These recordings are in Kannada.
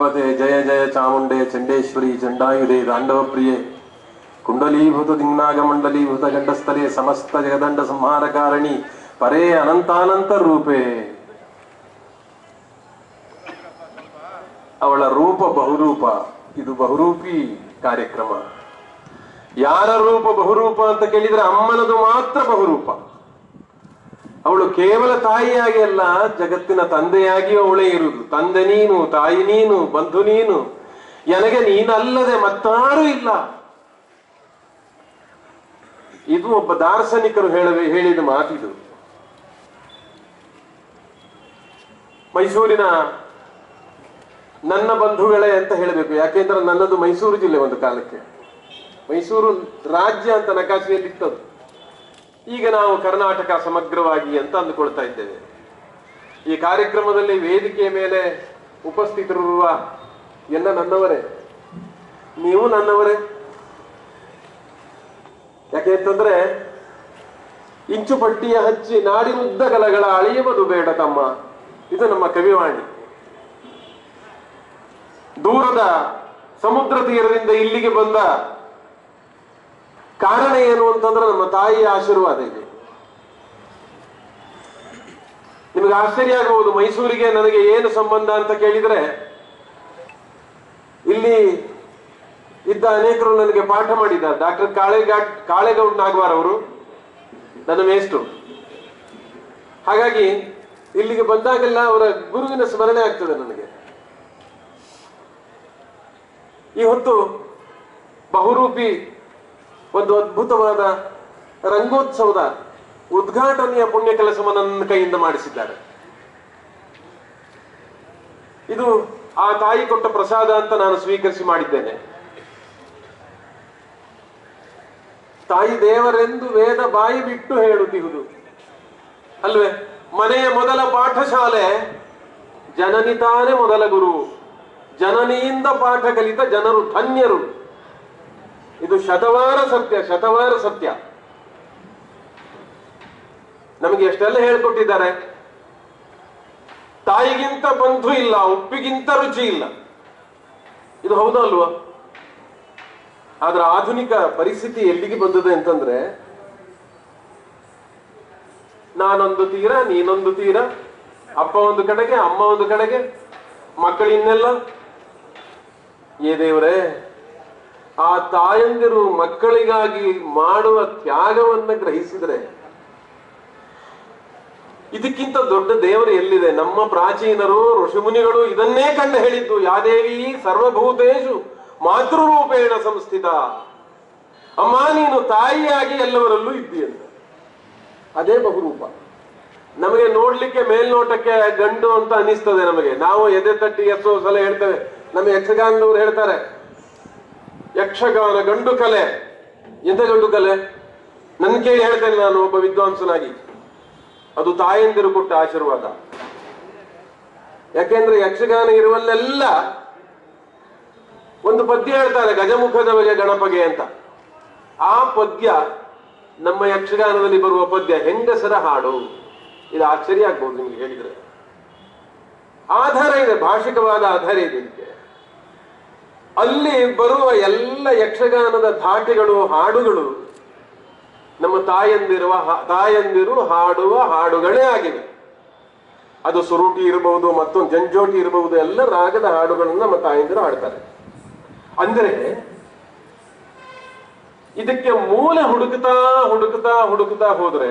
ಪತೆ ಜಯ ಜಯ ಚಾಮುಂಡೆ ಚಂಡೇಶ್ವರಿ ಚಂಡಾಯುಧೆ ತಾಂಡವಪ್ರಿಯೆ ಕುಂಡಲೀಭೂತ ದಿಗ್ನಾಗ ಮಂಡಲೀಭೂತ ಗಂಡಸ್ಥಲೆ ಸಮಸ್ತ ಜಗದಂಡ ಸಂಹಾರಕಾರಣಿ ಪರೇ ಅನಂತಾನಂತ ರೂಪೇ ಅವಳ ರೂಪ ಬಹುರೂಪ ಇದು ಬಹುರೂಪಿ ಕಾರ್ಯಕ್ರಮ ಯಾರ ರೂಪ ಬಹುರೂಪ ಅಂತ ಕೇಳಿದ್ರೆ ಅಮ್ಮನದು ಮಾತ್ರ ಬಹುರೂಪ ಅವಳು ಕೇವಲ ತಾಯಿಯಾಗಿ ಅಲ್ಲ ಜಗತ್ತಿನ ತಂದೆಯಾಗಿಯೂ ಅವಳೇ ಇರುವುದು ತಂದೆ ನೀನು ತಾಯಿ ನೀನು ಬಂಧು ನೀನು ನನಗೆ ನೀನಲ್ಲದೆ ಮತ್ತಾರೂ ಇಲ್ಲ ಇದು ಒಬ್ಬ ದಾರ್ಶನಿಕರು ಹೇಳವೆ ಹೇಳಿದ ಮಾತಿದು ಮೈಸೂರಿನ ನನ್ನ ಬಂಧುಗಳೇ ಅಂತ ಹೇಳಬೇಕು ಯಾಕೆಂದ್ರೆ ನನ್ನದು ಮೈಸೂರು ಜಿಲ್ಲೆ ಒಂದು ಕಾಲಕ್ಕೆ ಮೈಸೂರು ರಾಜ್ಯ ಅಂತ ನಕಾಶೆಯಲ್ಲಿ ಇತ್ತದು ಈಗ ನಾವು ಕರ್ನಾಟಕ ಸಮಗ್ರವಾಗಿ ಅಂತ ಅಂದುಕೊಳ್ತಾ ಇದ್ದೇವೆ ಈ ಕಾರ್ಯಕ್ರಮದಲ್ಲಿ ವೇದಿಕೆಯ ಮೇಲೆ ಉಪಸ್ಥಿತರಿರುವ ಎಲ್ಲ ನನ್ನವರೇ ನೀವು ನನ್ನವರೇ ಯಾಕೆ ಅಂತಂದ್ರೆ ಇಂಚು ಪಟ್ಟಿಯ ಹಚ್ಚಿ ನಾಡಿನುದ್ದ ಗಲಗಳ ಅಳಿಯುವುದು ಬೇಡ ತಮ್ಮ ಇದು ನಮ್ಮ ಕವಿವಾಣಿ ದೂರದ ಸಮುದ್ರ ತೀರದಿಂದ ಇಲ್ಲಿಗೆ ಬಂದ ಕಾರಣ ಏನು ಅಂತಂದ್ರೆ ನಮ್ಮ ತಾಯಿಯ ಆಶೀರ್ವಾದ ಇದೆ ನಿಮಗೆ ಆಶ್ಚರ್ಯ ಆಗಬಹುದು ಮೈಸೂರಿಗೆ ನನಗೆ ಏನು ಸಂಬಂಧ ಅಂತ ಕೇಳಿದ್ರೆ ಇಲ್ಲಿ ಇದ್ದ ಅನೇಕರು ನನಗೆ ಪಾಠ ಮಾಡಿದ್ದಾರೆ ಡಾಕ್ಟರ್ ಕಾಳೆಗಾಟ್ ಕಾಳೆಗೌಡ್ ನಾಗವಾರ್ ಅವರು ನನ್ನ ಮೇಷ್ಟು ಹಾಗಾಗಿ ಇಲ್ಲಿಗೆ ಬಂದಾಗೆಲ್ಲ ಅವರ ಗುರುವಿನ ಸ್ಮರಣೆ ಆಗ್ತದೆ ನನಗೆ ಈ ಹೊತ್ತು ಬಹುರೂಪಿ ಒಂದು ಅದ್ಭುತವಾದ ರಂಗೋತ್ಸವದ ಉದ್ಘಾಟನೆಯ ಪುಣ್ಯ ಕೆಲಸವನ್ನು ನನ್ನ ಕೈಯಿಂದ ಮಾಡಿಸಿದ್ದಾರೆ ಇದು ಆ ತಾಯಿ ಕೊಟ್ಟ ಪ್ರಸಾದ ಅಂತ ನಾನು ಸ್ವೀಕರಿಸಿ ಮಾಡಿದ್ದೇನೆ ತಾಯಿ ದೇವರೆಂದು ವೇದ ಬಾಯಿ ಬಿಟ್ಟು ಹೇಳುತ್ತಿಹುದು ಅಲ್ವೇ ಮನೆಯ ಮೊದಲ ಪಾಠಶಾಲೆ ಜನನಿ ತಾನೇ ಮೊದಲ ಗುರು ಜನನಿಯಿಂದ ಪಾಠ ಕಲಿತ ಜನರು ಧನ್ಯರು ಇದು ಶತವಾರ ಸತ್ಯ ಶತವಾರ ಸತ್ಯ ನಮಗೆ ಎಷ್ಟೆಲ್ಲ ಹೇಳ್ಕೊಟ್ಟಿದ್ದಾರೆ ತಾಯಿಗಿಂತ ಬಂಧು ಇಲ್ಲ ಉಪ್ಪಿಗಿಂತ ರುಚಿ ಇಲ್ಲ ಇದು ಹೌದಾ ಅಲ್ವಾ ಆದ್ರೆ ಆಧುನಿಕ ಪರಿಸ್ಥಿತಿ ಎಲ್ಲಿಗೆ ಬಂದಿದೆ ಅಂತಂದ್ರೆ ನಾನೊಂದು ತೀರ ನೀನೊಂದು ತೀರ ಅಪ್ಪ ಒಂದು ಕಡೆಗೆ ಅಮ್ಮ ಒಂದು ಕಡೆಗೆ ಮಕ್ಕಳು ಇನ್ನೆಲ್ಲ ಏ ದೇವರೇ ಆ ತಾಯಂದಿರು ಮಕ್ಕಳಿಗಾಗಿ ಮಾಡುವ ತ್ಯಾಗವನ್ನ ಗ್ರಹಿಸಿದ್ರೆ ಇದಕ್ಕಿಂತ ದೊಡ್ಡ ದೇವರು ಎಲ್ಲಿದೆ ನಮ್ಮ ಪ್ರಾಚೀನರು ಋಷಿಮುನಿಗಳು ಇದನ್ನೇ ಕಂಡು ಹೇಳಿದ್ದು ಯಾದೇವಿ ಸರ್ವಭೂತೇಶು ಮಾತೃರೂಪೇಣ ಸಂಸ್ಥಿತ ಅಮ್ಮ ನೀನು ತಾಯಿಯಾಗಿ ಎಲ್ಲವರಲ್ಲೂ ಇದ್ದೀಯಂತ ಅದೇ ಬಹುರೂಪ ನಮಗೆ ನೋಡ್ಲಿಕ್ಕೆ ಮೇಲ್ನೋಟಕ್ಕೆ ಗಂಡು ಅಂತ ಅನಿಸ್ತದೆ ನಮಗೆ ನಾವು ಎದೆ ತಟ್ಟಿ ಎಷ್ಟೋ ಸಲ ಹೇಳ್ತೇವೆ ನಮ್ಮ ಯಕ್ಷಗಾನದವ್ರು ಹೇಳ್ತಾರೆ ಯಕ್ಷಗಾನ ಗಂಡು ಕಲೆ ಎಂತ ಗಂಡು ಕಲೆ ನನ್ ಕೇಳಿ ಹೇಳ್ತೇನೆ ನಾನು ಒಬ್ಬ ವಿದ್ವಾಂಸನಾಗಿ ಅದು ತಾಯಂದಿರು ಕೊಟ್ಟ ಆಶೀರ್ವಾದ ಯಾಕೆಂದ್ರೆ ಯಕ್ಷಗಾನ ಇರುವಲ್ಲೆಲ್ಲ ಒಂದು ಪದ್ಯ ಹೇಳ್ತಾರೆ ಗಜಮುಖದ ಬಗೆ ಗಣಪಗೆ ಅಂತ ಆ ಪದ್ಯ ನಮ್ಮ ಯಕ್ಷಗಾನದಲ್ಲಿ ಬರುವ ಪದ್ಯ ಹೆಂಗಸರ ಹಾಡು ಇದು ಆಶ್ಚರ್ಯ ಆಗ್ಬೋದು ನಿಮ್ಗೆ ಹೇಳಿದ್ರೆ ಆಧಾರ ಇದೆ ಭಾಷಿಕವಾದ ಆಧಾರ ಇದೆ ಇದಕ್ಕೆ ಅಲ್ಲಿ ಬರುವ ಎಲ್ಲ ಯಕ್ಷಗಾನದ ಧಾಟಿಗಳು ಹಾಡುಗಳು ನಮ್ಮ ತಾಯಂದಿರುವ ತಾಯಂದಿರು ಹಾಡುವ ಹಾಡುಗಳೇ ಆಗಿವೆ ಅದು ಸುರುಟಿ ಇರಬಹುದು ಮತ್ತೊಂದು ಜಂಜೋಟಿ ಇರಬಹುದು ಎಲ್ಲ ರಾಗದ ಹಾಡುಗಳನ್ನು ನಮ್ಮ ತಾಯಂದಿರು ಹಾಡ್ತಾರೆ ಅಂದರೆ ಇದಕ್ಕೆ ಮೂಲ ಹುಡುಕುತ್ತಾ ಹುಡುಕುತ್ತಾ ಹುಡುಕುತ್ತಾ ಹೋದ್ರೆ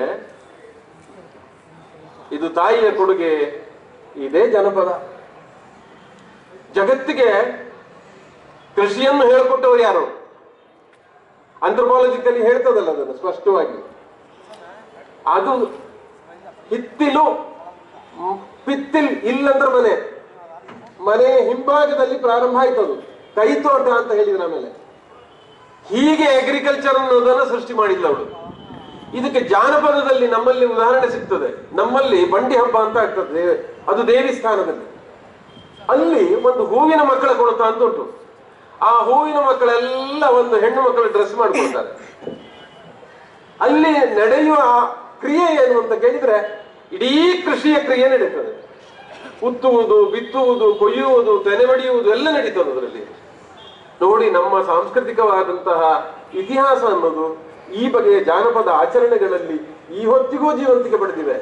ಇದು ತಾಯಿಯ ಕೊಡುಗೆ ಇದೇ ಜನಪದ ಜಗತ್ತಿಗೆ ಕೃಷಿಯನ್ನು ಹೇಳಿಕೊಟ್ಟವರು ಯಾರು ಅಂಥ್ರಪಾಲಜಿಕಲಿ ಹೇಳ್ತದಲ್ಲ ಅದನ್ನು ಸ್ಪಷ್ಟವಾಗಿ ಅದು ಹಿತ್ತಿಲು ಮ್, ಪಿತ್ತಿಲ್ ಇಲ್ಲಂದ್ರೆ ಮನೆ ಮನೆ ಹಿಂಭಾಗದಲ್ಲಿ ಪ್ರಾರಂಭ ಆಯ್ತದು ಕೈತೋಟ ಅಂತ ಹೇಳಿದ್ರು ಆಮೇಲೆ ಹೀಗೆ ಅಗ್ರಿಕಲ್ಚರ್ ಅನ್ನೋದನ್ನ ಸೃಷ್ಟಿ ಮಾಡಿಲ್ಲ ಅವಳು ಇದಕ್ಕೆ ಜಾನಪದದಲ್ಲಿ ನಮ್ಮಲ್ಲಿ ಉದಾಹರಣೆ ಸಿಗ್ತದೆ ನಮ್ಮಲ್ಲಿ ಬಂಡಿ ಹಬ್ಬ ಅಂತ ಆಗ್ತದೆ ದೇ- ಅದು ದೇವಿ ಸ್ಥಾನದಲ್ಲಿ ಅಲ್ಲಿ ಒಂದು ಹೂವಿನ ಮಕ್ಕಳ ಕೊಡುತ್ತ ಅಂತ ಉಂಟು ಆ ಹೂವಿನ ಮಕ್ಕಳೆಲ್ಲ ಒಂದು ಹೆಣ್ಣು ಮಕ್ಕಳು ಡ್ರೆಸ್ ಮಾಡ್ಕೊಳ್ತಾರೆ ಅಲ್ಲಿ ನಡೆಯುವ ಆ ಕ್ರಿಯೆ ಏನು ಅಂತ ಕೇಳಿದ್ರೆ ಇಡೀ ಕೃಷಿಯ ಕ್ರಿಯೆ ನಡೀತದೆ ಉತ್ತುವುದು ಬಿತ್ತುವುದು ಕೊಯ್ಯುವುದು ತೆನೆ ಬಡಿಯುವುದು ಎಲ್ಲ ನಡೀತದೆ ಅದರಲ್ಲಿ ನೋಡಿ ನಮ್ಮ ಸಾಂಸ್ಕೃತಿಕವಾದಂತಹ ಇತಿಹಾಸ ಅನ್ನೋದು ಈ ಬಗೆಯ ಜಾನಪದ ಆಚರಣೆಗಳಲ್ಲಿ ಈ ಹೊತ್ತಿಗೂ ಜೀವಂತಿಕೆ ಪಡೆದಿವೆ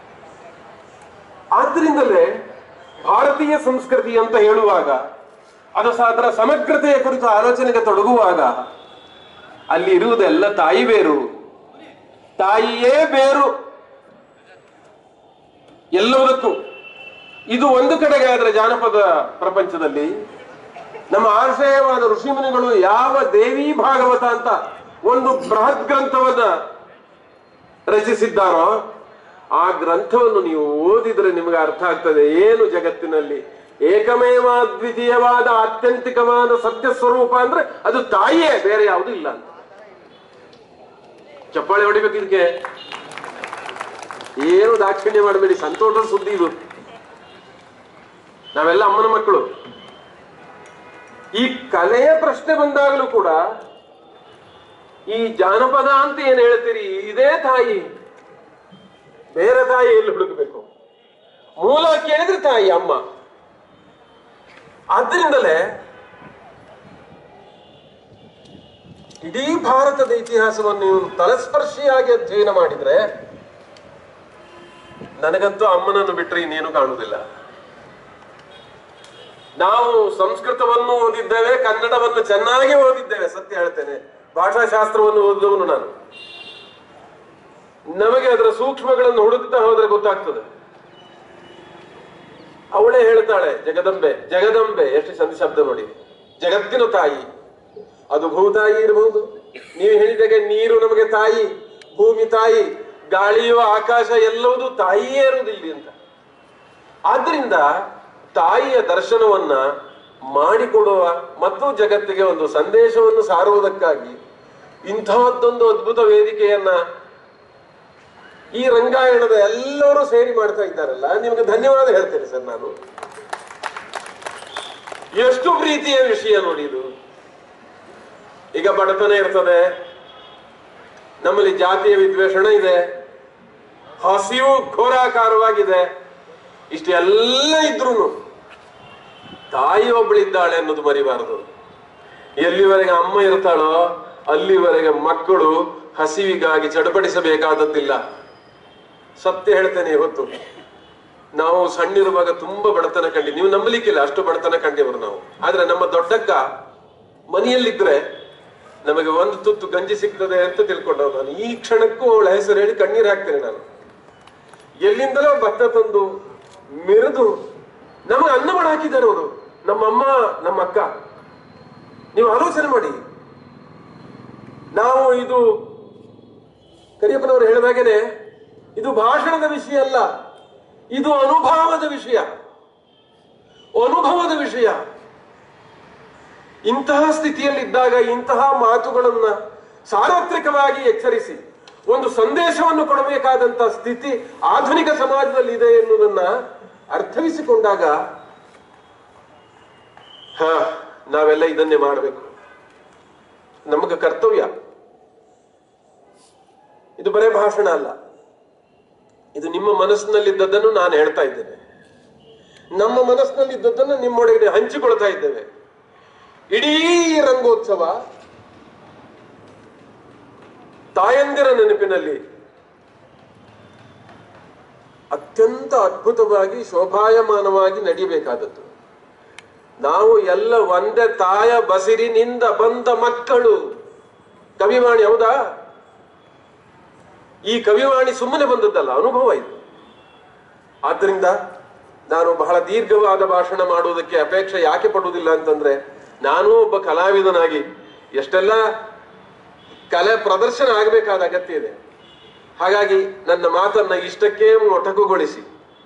ಆದ್ರಿಂದಲೇ ಭಾರತೀಯ ಸಂಸ್ಕೃತಿ ಅಂತ ಹೇಳುವಾಗ ಅದು ಸಹ ಅದರ ಸಮಗ್ರತೆಯ ಕುರಿತು ಆಲೋಚನೆಗೆ ತೊಡಗುವಾಗ ಅಲ್ಲಿ ಇರುವುದೆಲ್ಲ ತಾಯಿ ಬೇರು ತಾಯಿಯೇ ಬೇರು ಎಲ್ಲವುದಕ್ಕೂ ಇದು ಒಂದು ಕಡೆಗೆ ಆದ್ರೆ ಜಾನಪದ ಪ್ರಪಂಚದಲ್ಲಿ ನಮ್ಮ ಆಶ್ರಯವಾದ ಋಷಿಮುನಿಗಳು ಯಾವ ದೇವಿ ಭಾಗವತ ಅಂತ ಒಂದು ಬೃಹತ್ ಗ್ರಂಥವನ್ನ ರಚಿಸಿದ್ದಾರೋ ಆ ಗ್ರಂಥವನ್ನು ನೀವು ಓದಿದ್ರೆ ನಿಮಗೆ ಅರ್ಥ ಆಗ್ತದೆ ಏನು ಜಗತ್ತಿನಲ್ಲಿ ಏಕಮೇವ ಅದ್ವಿತೀಯವಾದ ಆತ್ಯಂತಿಕವಾದ ಸತ್ಯ ಸ್ವರೂಪ ಅಂದ್ರೆ ಅದು ತಾಯಿಯೇ ಬೇರೆ ಯಾವುದು ಇಲ್ಲ ಅಂತ ಚಪ್ಪಾಳೆ ಹೊಡಿಬೇಕು ಇದಕ್ಕೆ ಏನು ದಾಕ್ಷಿಣ್ಯ ಮಾಡಬೇಡಿ ಸಂತೋಷದ ಸುದ್ದಿ ಇದು ನಾವೆಲ್ಲ ಅಮ್ಮನ ಮಕ್ಕಳು ಈ ಕಲೆಯ ಪ್ರಶ್ನೆ ಬಂದಾಗಲೂ ಕೂಡ ಈ ಜಾನಪದ ಅಂತ ಏನ್ ಹೇಳ್ತೀರಿ ಇದೇ ತಾಯಿ ಬೇರೆ ತಾಯಿ ಎಲ್ಲಿ ಹುಡುಕಬೇಕು ಮೂಲ ಕೇಳಿದ್ರೆ ತಾಯಿ ಅಮ್ಮ ಆದ್ರಿಂದಲೇ ಇಡೀ ಭಾರತದ ಇತಿಹಾಸವನ್ನು ನೀವು ತಲಸ್ಪರ್ಶಿಯಾಗಿ ಅಧ್ಯಯನ ಮಾಡಿದ್ರೆ ನನಗಂತೂ ಅಮ್ಮನನ್ನು ಬಿಟ್ಟರೆ ಇನ್ನೇನು ಕಾಣುವುದಿಲ್ಲ ನಾವು ಸಂಸ್ಕೃತವನ್ನು ಓದಿದ್ದೇವೆ ಕನ್ನಡವನ್ನು ಚೆನ್ನಾಗಿ ಓದಿದ್ದೇವೆ ಸತ್ಯ ಹೇಳ್ತೇನೆ ಭಾಷಾಶಾಸ್ತ್ರವನ್ನು ಓದಿದವನು ನಾನು ನಮಗೆ ಅದರ ಸೂಕ್ಷ್ಮಗಳನ್ನು ಹುಡುಕ್ತಾ ಹೋದ್ರೆ ಗೊತ್ತಾಗ್ತದೆ ಅವಳೇ ಹೇಳ್ತಾಳೆ ಜಗದಂಬೆ ಜಗದಂಬೆ ಎಷ್ಟು ಚಂದ ಶಬ್ದ ನೋಡಿ ಜಗತ್ತಿನ ತಾಯಿ ಅದು ಭೂತಾಯಿ ಇರಬಹುದು ನೀವು ಹೇಳಿದಾಗೆ ನೀರು ನಮಗೆ ತಾಯಿ ಭೂಮಿ ತಾಯಿ ಗಾಳಿಯು ಆಕಾಶ ಎಲ್ಲವೂ ತಾಯಿಯೇ ಇರುವುದಿಲ್ಲ ಅಂತ ಆದ್ರಿಂದ ತಾಯಿಯ ದರ್ಶನವನ್ನ ಮಾಡಿಕೊಡುವ ಮತ್ತು ಜಗತ್ತಿಗೆ ಒಂದು ಸಂದೇಶವನ್ನು ಸಾರುವುದಕ್ಕಾಗಿ ಇಂತಹದ್ದೊಂದು ಅದ್ಭುತ ವೇದಿಕೆಯನ್ನ ಈ ರಂಗಾಯಣದ ಎಲ್ಲರೂ ಸೇರಿ ಮಾಡ್ತಾ ಇದ್ದಾರಲ್ಲ ನಿಮಗೆ ಧನ್ಯವಾದ ಹೇಳ್ತೇನೆ ಸರ್ ನಾನು ಎಷ್ಟು ಪ್ರೀತಿಯ ವಿಷಯ ನೋಡಿ ಇದು ಈಗ ಬಡತನ ಇರ್ತದೆ ನಮ್ಮಲ್ಲಿ ಜಾತಿಯ ವಿದ್ವೇಷಣ ಇದೆ ಹಸಿವು ಘೋರಾಕಾರವಾಗಿದೆ ಇಷ್ಟೆಲ್ಲ ಇದ್ರು ತಾಯಿ ಒಬ್ಬಳಿದ್ದಾಳೆ ಅನ್ನೋದು ಮರಿಬಾರದು ಎಲ್ಲಿವರೆಗೆ ಅಮ್ಮ ಇರ್ತಾಳೋ ಅಲ್ಲಿವರೆಗೆ ಮಕ್ಕಳು ಹಸಿವಿಗಾಗಿ ಚಡಪಡಿಸಬೇಕಾದದ್ದಿಲ್ಲ ಸತ್ಯ ಹೇಳ್ತೇನೆ ಇವತ್ತು ನಾವು ಸಣ್ಣಿರುವಾಗ ತುಂಬಾ ಬಡತನ ಕಂಡಿ ನೀವು ನಂಬಲಿಕ್ಕಿಲ್ಲ ಅಷ್ಟು ಬಡತನ ಕಂಡಿವರು ನಾವು ಆದ್ರೆ ನಮ್ಮ ದೊಡ್ಡಕ್ಕ ಮನೆಯಲ್ಲಿದ್ರೆ ನಮಗೆ ಒಂದು ತುತ್ತು ಗಂಜಿ ಸಿಗ್ತದೆ ಅಂತ ತಿಳ್ಕೊಂಡವ್ ನಾನು ಈ ಕ್ಷಣಕ್ಕೂ ಅವಳ ಹೆಸರು ಹೇಳಿ ಕಣ್ಣೀರು ಹಾಕ್ತೇನೆ ನಾನು ಎಲ್ಲಿಂದಲೋ ಭತ್ತ ತಂದು ಮೆರೆದು ನಮಗೆ ಅನ್ನ ಮಾಡಿ ಹಾಕಿದ್ದಾರೆ ಅವರು ನಮ್ಮಮ್ಮ ನಮ್ಮ ಅಕ್ಕ ನೀವು ಆಲೋಚನೆ ಮಾಡಿ ನಾವು ಇದು ಕರಿಯಪ್ಪನವರು ಹೇಳಿದಾಗೇನೆ ಇದು ಭಾಷಣದ ವಿಷಯ ಅಲ್ಲ ಇದು ಅನುಭವದ ವಿಷಯ ಅನುಭವದ ವಿಷಯ ಇಂತಹ ಸ್ಥಿತಿಯಲ್ಲಿದ್ದಾಗ ಇಂತಹ ಮಾತುಗಳನ್ನ ಸಾರ್ವತ್ರಿಕವಾಗಿ ಎಚ್ಚರಿಸಿ ಒಂದು ಸಂದೇಶವನ್ನು ಕೊಡಬೇಕಾದಂತ ಸ್ಥಿತಿ ಆಧುನಿಕ ಸಮಾಜದಲ್ಲಿ ಇದೆ ಎನ್ನುವುದನ್ನ ಅರ್ಥವಿಸಿಕೊಂಡಾಗ ಹ ನಾವೆಲ್ಲ ಇದನ್ನೇ ಮಾಡಬೇಕು ನಮಗೆ ಕರ್ತವ್ಯ ಇದು ಬರೇ ಭಾಷಣ ಅಲ್ಲ ಇದು ನಿಮ್ಮ ಮನಸ್ಸಿನಲ್ಲಿದ್ದದ್ದನ್ನು ನಾನು ಹೇಳ್ತಾ ಇದ್ದೇನೆ ನಮ್ಮ ಮನಸ್ಸಿನಲ್ಲಿದ್ದದ್ದನ್ನು ನಿಮ್ಮೊಳಗೆ ಹಂಚಿಕೊಳ್ತಾ ಇದ್ದೇವೆ ಇಡೀ ರಂಗೋತ್ಸವ ತಾಯಂದಿರ ನೆನಪಿನಲ್ಲಿ ಅತ್ಯಂತ ಅದ್ಭುತವಾಗಿ ಶೋಭಾಯಮಾನವಾಗಿ ನಡಿಬೇಕಾದದ್ದು ನಾವು ಎಲ್ಲ ಒಂದೇ ತಾಯ ಬಸಿರಿನಿಂದ ಬಂದ ಮಕ್ಕಳು ಕವಿವಾಣಿ ಹೌದಾ ಈ ಕವಿವಾಣಿ ಸುಮ್ಮನೆ ಬಂದದ್ದಲ್ಲ ಅನುಭವ ಇದು ಆದ್ರಿಂದ ನಾನು ಬಹಳ ದೀರ್ಘವಾದ ಭಾಷಣ ಮಾಡುವುದಕ್ಕೆ ಅಪೇಕ್ಷೆ ಯಾಕೆ ಪಡುವುದಿಲ್ಲ ಅಂತಂದ್ರೆ ನಾನು ಒಬ್ಬ ಕಲಾವಿದನಾಗಿ ಎಷ್ಟೆಲ್ಲ ಕಲೆ ಪ್ರದರ್ಶನ ಆಗಬೇಕಾದ ಅಗತ್ಯ ಇದೆ ಹಾಗಾಗಿ ನನ್ನ ಮಾತನ್ನ ಇಷ್ಟಕ್ಕೆ ಮೊಟಕುಗೊಳಿಸಿ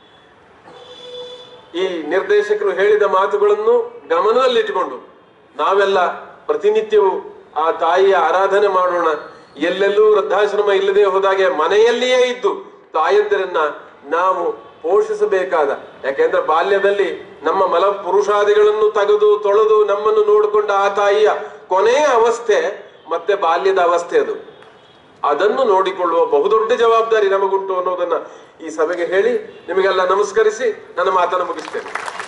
ಈ ನಿರ್ದೇಶಕರು ಹೇಳಿದ ಮಾತುಗಳನ್ನು ಗಮನದಲ್ಲಿಟ್ಟುಕೊಂಡು ನಾವೆಲ್ಲ ಪ್ರತಿನಿತ್ಯವೂ ಆ ತಾಯಿಯ ಆರಾಧನೆ ಮಾಡೋಣ ಎಲ್ಲೆಲ್ಲೂ ವೃದ್ಧಾಶ್ರಮ ಇಲ್ಲದೆ ಹೋದಾಗೆ ಮನೆಯಲ್ಲಿಯೇ ಇದ್ದು ತಾಯಂದಿರನ್ನ ನಾವು ಪೋಷಿಸಬೇಕಾದ ಯಾಕೆಂದ್ರೆ ಬಾಲ್ಯದಲ್ಲಿ ನಮ್ಮ ಮಲ ಪುರುಷಾದಿಗಳನ್ನು ತೆಗೆದು ತೊಳೆದು ನಮ್ಮನ್ನು ನೋಡಿಕೊಂಡ ಆ ತಾಯಿಯ ಕೊನೆಯ ಅವಸ್ಥೆ ಮತ್ತೆ ಬಾಲ್ಯದ ಅವಸ್ಥೆ ಅದು ಅದನ್ನು ನೋಡಿಕೊಳ್ಳುವ ಬಹುದೊಡ್ಡ ಜವಾಬ್ದಾರಿ ನಮಗುಂಟು ಅನ್ನೋದನ್ನ ಈ ಸಭೆಗೆ ಹೇಳಿ ನಿಮಗೆಲ್ಲ ನಮಸ್ಕರಿಸಿ ನನ್ನ ಮಾತನ್ನು ಮುಗಿಸ್ತೇನೆ